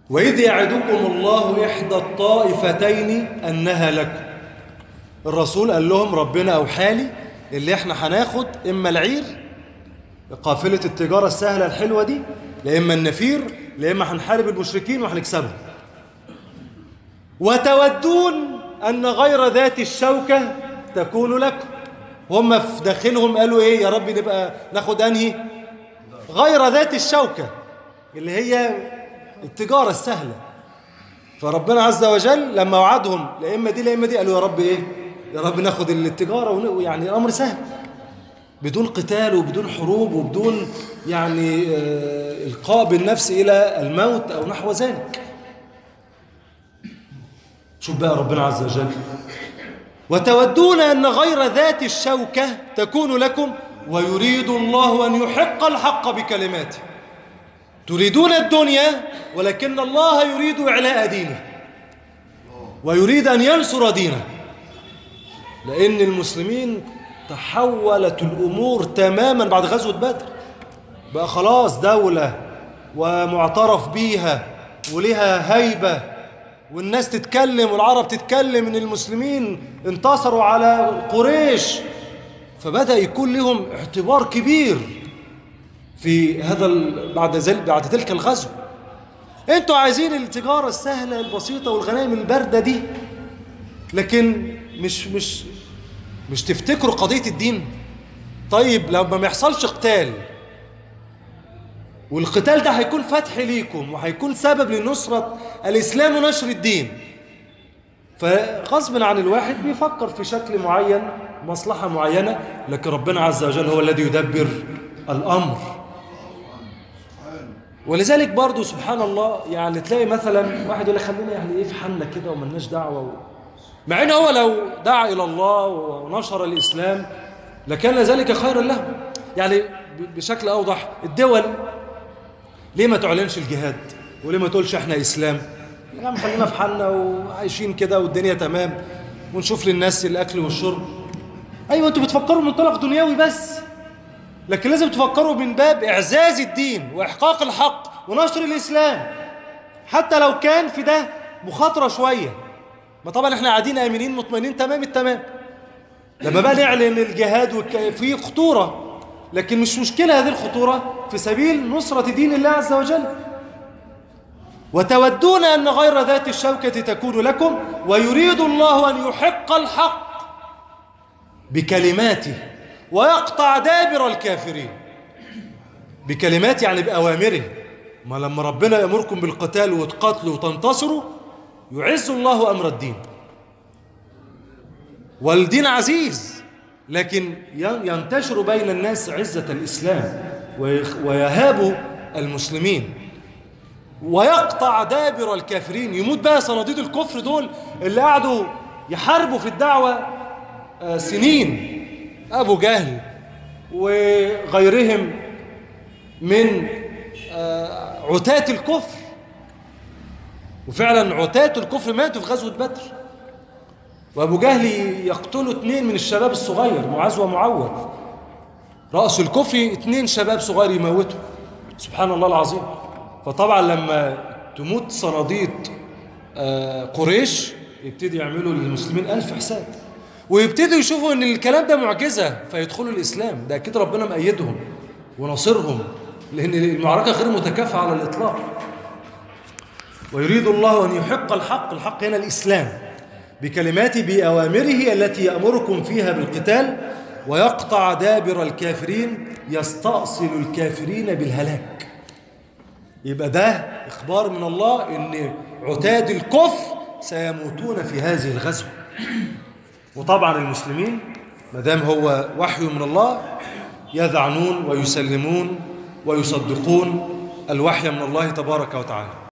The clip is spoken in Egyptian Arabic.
وإذ يعدكم الله إحدى الطائفتين أنها لكم الرسول قال لهم ربنا أوحالي اللي احنا هناخد إما العير قافلة التجارة السهلة الحلوة دي لا إما النفير لا إما هنحارب المشركين وهنكسبهم وتودون أن غير ذات الشوكة تكون لكم هم في داخلهم قالوا إيه يا رب نبقى ناخد أنهي غير ذات الشوكة اللي هي التجارة السهلة فربنا عز وجل لما وعدهم لا إما دي لا إما دي قالوا يا رب إيه يا رب ناخد التجارة ويعني الأمر سهل بدون قتال وبدون حروب وبدون يعني آه إلقاء بالنفس إلى الموت أو نحو ذلك شوف بقى ربنا عز وجل وتودون أن غير ذات الشوكة تكون لكم ويريد الله أن يحق الحق بكلماته تريدون الدنيا ولكن الله يريد إعلاء دينه ويريد أن ينصر دينه لأن المسلمين تحولت الأمور تماما بعد غزوة بدر بقى خلاص دولة ومعترف بيها ولها هيبة والناس تتكلم والعرب تتكلم ان المسلمين انتصروا على قريش فبدأ يكون لهم اعتبار كبير في هذا بعد ذلك بعد تلك الغزو انتوا عايزين التجارة السهلة البسيطة والغنائم الباردة دي لكن مش مش مش تفتكروا قضية الدين طيب لما ما يحصلش قتال والقتال ده هيكون فتح ليكم وهيكون سبب لنصرة الإسلام ونشر الدين فغصب عن الواحد بيفكر في شكل معين مصلحة معينة لكن ربنا عز وجل هو الذي يدبر الأمر ولذلك برضو سبحان الله يعني تلاقي مثلا واحد يقول لك خلينا يعني ايه في حالنا كده وملناش دعوه و... مع ان هو لو دعا الى الله ونشر الاسلام لكان ذلك خيرا له يعني بشكل اوضح الدول ليه ما تعلنش الجهاد وليه ما تقولش احنا اسلام يا عم خلينا في حالنا وعايشين كده والدنيا تمام ونشوف للناس الاكل والشرب ايوه انتوا بتفكروا من منطلق دنيوي بس لكن لازم تفكروا من باب إعزاز الدين وإحقاق الحق ونشر الإسلام حتى لو كان في ده مخاطرة شوية ما طبعا احنا قاعدين آمنين مطمئنين تمام التمام لما بقى نعلن الجهاد والك... في خطورة لكن مش مشكلة هذه الخطورة في سبيل نصرة دين الله عز وجل وتودون أن غير ذات الشوكة تكون لكم ويريد الله أن يحق الحق بكلماته ويقطع دابر الكافرين بكلمات يعني بأوامره ما لما ربنا يأمركم بالقتال وتقاتلوا وتنتصروا يعز الله أمر الدين والدين عزيز لكن ينتشر بين الناس عزة الإسلام ويهاب المسلمين ويقطع دابر الكافرين يموت بقى صناديد الكفر دول اللي قعدوا يحاربوا في الدعوة سنين أبو جهل وغيرهم من عتاة الكفر وفعلا عتاة الكفر ماتوا في غزوة بدر وأبو جهل يقتلوا اثنين من الشباب الصغير معاذ ومعوذ رأس الكفر اثنين شباب صغير يموتوا سبحان الله العظيم فطبعا لما تموت صناديد قريش يبتدي يعملوا للمسلمين ألف حساب ويبتدوا يشوفوا ان الكلام ده معجزة فيدخلوا الإسلام ده أكيد ربنا مأيدهم ونصرهم لأن المعركة غير متكافئة على الإطلاق ويريد الله أن يحق الحق الحق هنا الإسلام بكلمات بأوامره التي يأمركم فيها بالقتال ويقطع دابر الكافرين يستأصل الكافرين بالهلاك يبقى ده إخبار من الله أن عتاد الكفر سيموتون في هذه الغزوة وطبعا المسلمين ما دام هو وحي من الله يذعنون ويسلمون ويصدقون الوحي من الله تبارك وتعالى